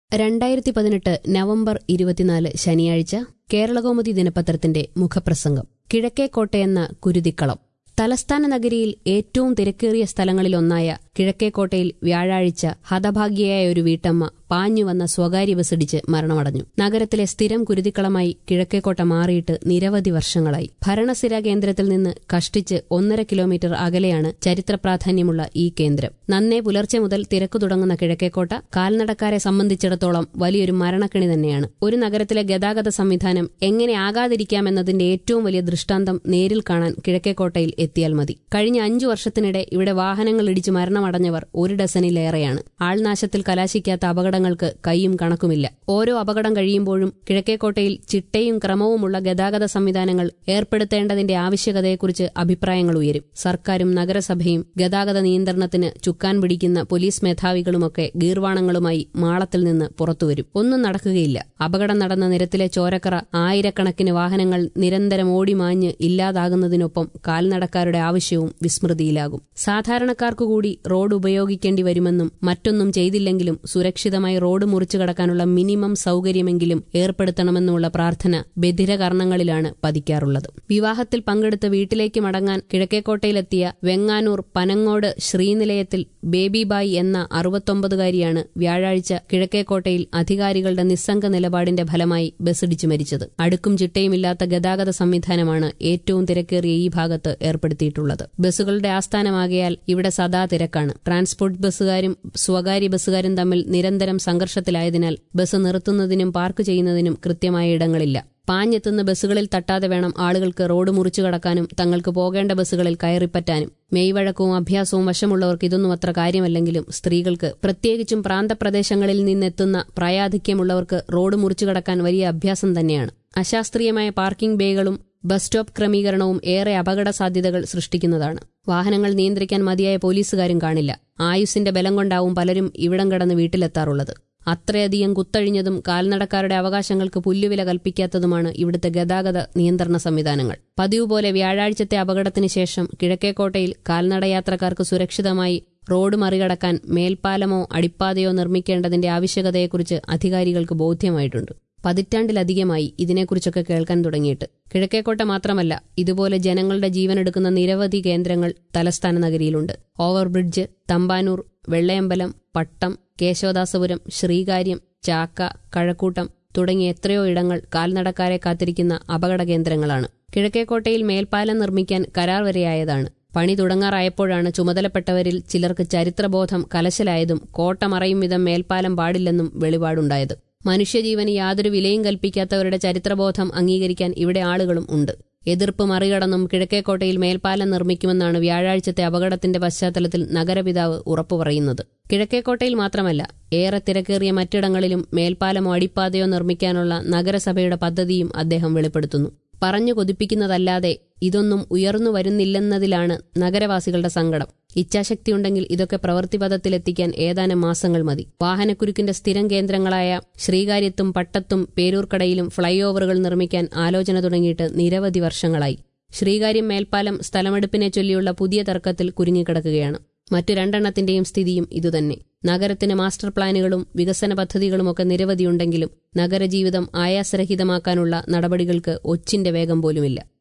രണ്ടായിരത്തി പതിനെട്ട് നവംബർ ഇരുപത്തിനാല് ശനിയാഴ്ച കേരളകൗമുദി ദിനപത്രത്തിന്റെ മുഖപ്രസംഗം കിഴക്കേക്കോട്ടയെന്ന കുരുതിക്കളം തലസ്ഥാന നഗരിയിൽ ഏറ്റവും തിരക്കേറിയ സ്ഥലങ്ങളിലൊന്നായ കിഴക്കേക്കോട്ടയിൽ വ്യാഴാഴ്ച ഹതഭാഗ്യയായ ഒരു വീട്ടമ്മ പാഞ്ഞുവന്ന സ്വകാര്യ ബസ്സിടിച്ച് മരണമടഞ്ഞു നഗരത്തിലെ സ്ഥിരം കുരുതിക്കളമായി കിഴക്കേക്കോട്ട മാറിയിട്ട് നിരവധി വർഷങ്ങളായി ഭരണസിര കേന്ദ്രത്തിൽ നിന്ന് കഷ്ടിച്ച് ഒന്നര കിലോമീറ്റർ അകലെയാണ് ചരിത്ര പ്രാധാന്യമുള്ള ഈ കേന്ദ്രം നന്നേ പുലർച്ചെ മുതൽ തിരക്കു തുടങ്ങുന്ന കിഴക്കേക്കോട്ട കാൽനടക്കാരെ സംബന്ധിച്ചിടത്തോളം വലിയൊരു മരണക്കിണി തന്നെയാണ് ഒരു നഗരത്തിലെ ഗതാഗത സംവിധാനം എങ്ങനെ ആകാതിരിക്കാമെന്നതിന്റെ ഏറ്റവും വലിയ ദൃഷ്ടാന്തം നേരിൽ കാണാൻ കിഴക്കേക്കോട്ടയിൽ എത്തിയാൽ മതി കഴിഞ്ഞ അഞ്ചു വർഷത്തിനിടെ ഇവിടെ വാഹനങ്ങൾ ഇടിച്ച് മരണമടഞ്ഞവർ ഒരു ഡസനിലേറെയാണ് ആൾനാശത്തിൽ കലാശിക്കാത്ത അപകടങ്ങൾക്ക് കൈയും കണക്കുമില്ല ഓരോ അപകടം കഴിയുമ്പോഴും കിഴക്കേക്കോട്ടയിൽ ചിട്ടയും ക്രമവുമുള്ള ഗതാഗത സംവിധാനങ്ങൾ ഏർപ്പെടുത്തേണ്ടതിന്റെ ആവശ്യകതയെക്കുറിച്ച് അഭിപ്രായങ്ങൾ ഉയരും സർക്കാരും നഗരസഭയും ഗതാഗത നിയന്ത്രണത്തിന് ചുക്കാൻ പിടിക്കുന്ന പോലീസ് മേധാവികളുമൊക്കെ ഗീർവാണങ്ങളുമായി മാളത്തിൽ നിന്ന് പുറത്തുവരും ഒന്നും നടക്കുകയില്ല അപകടം നടന്ന നിരത്തിലെ ചോരക്കറ ആയിരക്കണക്കിന് വാഹനങ്ങൾ നിരന്തരം ഓടിമാഞ്ഞ് ഇല്ലാതാകുന്നതിനൊപ്പം കാൽനടക്കാരുടെ ആവശ്യവും വിസ്മൃതിയിലാകും സാധാരണക്കാർക്കുകൂടി റോഡ് ഉപയോഗിക്കേണ്ടി വരുമെന്നും മറ്റൊന്നും ചെയ്തില്ലെങ്കിലും സുരക്ഷിതമായി റോഡ് മുറിച്ചു കടക്കാനുള്ള മിനിമം സൌകര്യമെങ്കിലും ഏർപ്പെടുത്തണമെന്നുമുള്ള പ്രാർത്ഥന ബധിരകർണങ്ങളിലാണ് പതിക്കാറുള്ളത് വിവാഹത്തിൽ പങ്കെടുത്ത് വീട്ടിലേക്ക് മടങ്ങാൻ കിഴക്കേക്കോട്ടയിലെത്തിയ വെങ്ങാനൂർ പനങ്ങോട് ശ്രീനിലയത്തിൽ ബേബിബായി എന്ന അറുപത്തൊമ്പതുകാരിയാണ് വ്യാഴാഴ്ച കിഴക്കേക്കോട്ടയിൽ അധികാരികളുടെ നിസ്സംഗ നിലപാടിന്റെ ഫലമായി ബസ്സിടിച്ചു മരിച്ചത് അടുക്കും ചിട്ടയുമില്ലാത്ത ഗതാഗത സംവിധാനമാണ് ഏറ്റവും തിരക്കേറിയ ഈ ഭാഗത്ത് ഏർപ്പെടുത്തിയിട്ടുള്ളത് ബസ്സുകളുടെ ആസ്ഥാനമാകയാൽ ഇവിടെ സദാ തിരക്കാണ് ട്രാൻസ്പോർട്ട് ബസ്സുകാരും സ്വകാര്യ ബസ്സുകാരും തമ്മിൽ നിരന്തരം സംഘർഷത്തിലായതിനാൽ ബസ് നിർത്തുന്നതിനും പാർക്ക് ചെയ്യുന്നതിനും കൃത്യമായ ഇടങ്ങളില്ല പാഞ്ഞെത്തുന്ന ബസ്സുകളിൽ തട്ടാതെ വേണം ആളുകൾക്ക് റോഡ് മുറിച്ചു കടക്കാനും തങ്ങൾക്ക് പോകേണ്ട ബസ്സുകളിൽ കയറിപ്പറ്റാനും മെയ്വഴക്കവും അഭ്യാസവും വശമുള്ളവർക്ക് ഇതൊന്നും അത്ര കാര്യമല്ലെങ്കിലും സ്ത്രീകൾക്ക് പ്രത്യേകിച്ചും പ്രാന്തപ്രദേശങ്ങളിൽ നിന്നെത്തുന്ന പ്രായാധിക്യമുള്ളവർക്ക് റോഡ് മുറിച്ചു കടക്കാൻ വലിയ അഭ്യാസം തന്നെയാണ് അശാസ്ത്രീയമായ പാർക്കിംഗ് ബേകളും ബസ് സ്റ്റോപ്പ് ക്രമീകരണവും ഏറെ അപകട സാധ്യതകൾ സൃഷ്ടിക്കുന്നതാണ് വാഹനങ്ങൾ നിയന്ത്രിക്കാൻ മതിയായ പോലീസുകാരും കാണില്ല ആയുസിന്റെ ബലം കൊണ്ടാവും പലരും ഇവിടം കടന്ന് വീട്ടിലെത്താറുള്ളത് അത്രയധികം കുത്തഴിഞ്ഞതും കാൽനടക്കാരുടെ അവകാശങ്ങൾക്ക് പുല്ലുവില കൽപ്പിക്കാത്തതുമാണ് ഇവിടുത്തെ ഗതാഗത നിയന്ത്രണ സംവിധാനങ്ങൾ പതിവ് പോലെ വ്യാഴാഴ്ചത്തെ അപകടത്തിന് ശേഷം കിഴക്കേക്കോട്ടയിൽ കാൽനടയാത്രക്കാർക്ക് സുരക്ഷിതമായി റോഡ് മറികടക്കാൻ മേൽപ്പാലമോ അടിപ്പാതയോ നിർമ്മിക്കേണ്ടതിന്റെ ആവശ്യകതയെക്കുറിച്ച് അധികാരികൾക്ക് ബോധ്യമായിട്ടുണ്ട് പതിറ്റാണ്ടിലധികമായി ഇതിനെക്കുറിച്ചൊക്കെ കേൾക്കാൻ തുടങ്ങിയിട്ട് കിഴക്കേക്കോട്ട മാത്രമല്ല ഇതുപോലെ ജനങ്ങളുടെ ജീവനെടുക്കുന്ന നിരവധി കേന്ദ്രങ്ങൾ തലസ്ഥാന നഗരിയിലുണ്ട് ഓവർബ്രിഡ്ജ് തമ്പാനൂർ വെള്ളയമ്പലം പട്ടം കേശവദാസപുരം ശ്രീകാര്യം ചാക്ക കഴക്കൂട്ടം തുടങ്ങിയ എത്രയോ ഇടങ്ങൾ കാൽനടക്കാരെ കാത്തിരിക്കുന്ന അപകട കേന്ദ്രങ്ങളാണ് കിഴക്കേക്കോട്ടയിൽ മേൽപ്പാലം നിർമ്മിക്കാൻ കരാർ വരെയായതാണ് പണി തുടങ്ങാറായപ്പോഴാണ് ചുമതലപ്പെട്ടവരിൽ ചിലർക്ക് ചരിത്രബോധം കലശലായതും കോട്ട മറയും വിധം മേൽപ്പാലം പാടില്ലെന്നും വെളിപാടുണ്ടായത് മനുഷ്യജീവന് യാതൊരു വിലയും കൽപ്പിക്കാത്തവരുടെ ചരിത്രബോധം അംഗീകരിക്കാൻ ഇവിടെ ആളുകളും ഉണ്ട് എതിർപ്പ് മറികടന്നും കിഴക്കേക്കോട്ടയിൽ മേൽപ്പാലം നിർമ്മിക്കുമെന്നാണ് വ്യാഴാഴ്ചത്തെ അപകടത്തിന്റെ പശ്ചാത്തലത്തിൽ നഗരപിതാവ് ഉറപ്പു പറയുന്നത് കിഴക്കേക്കോട്ടയിൽ മാത്രമല്ല ഏറെ തിരക്കേറിയ മറ്റിടങ്ങളിലും മേൽപ്പാലമോ അടിപ്പാതയോ നിർമ്മിക്കാനുള്ള നഗരസഭയുടെ പദ്ധതിയും അദ്ദേഹം വെളിപ്പെടുത്തുന്നു പറഞ്ഞു കൊതിപ്പിക്കുന്നതല്ലാതെ ഇതൊന്നും ഉയർന്നു വരുന്നില്ലെന്നതിലാണ് നഗരവാസികളുടെ സങ്കടം ഇച്ഛാശക്തിയുണ്ടെങ്കിൽ ഇതൊക്കെ പ്രവൃത്തിപഥത്തിലെത്തിക്കാൻ ഏതാനും മാസങ്ങൾ മതി വാഹനക്കുരുക്കിന്റെ സ്ഥിരം കേന്ദ്രങ്ങളായ ശ്രീകാര്യത്തും പട്ടത്തും പേരൂർക്കടയിലും ഫ്ളൈ ഓവറുകൾ നിർമ്മിക്കാൻ ആലോചന തുടങ്ങിയിട്ട് നിരവധി വർഷങ്ങളായി ശ്രീകാര്യം മേൽപ്പാലം സ്ഥലമെടുപ്പിനെ ചൊല്ലിയുള്ള പുതിയ തർക്കത്തിൽ കുരുങ്ങിക്കിടക്കുകയാണ് മറ്റു രണ്ടെണ്ണത്തിന്റെയും സ്ഥിതിയും ഇതുതന്നെ നഗരത്തിന് മാസ്റ്റർ പ്ലാനുകളും വികസന പദ്ധതികളുമൊക്കെ നിരവധിയുണ്ടെങ്കിലും നഗരജീവിതം ആയാസരഹിതമാക്കാനുള്ള നടപടികൾക്ക് ഒച്ചിന്റെ വേഗം പോലുമില്ല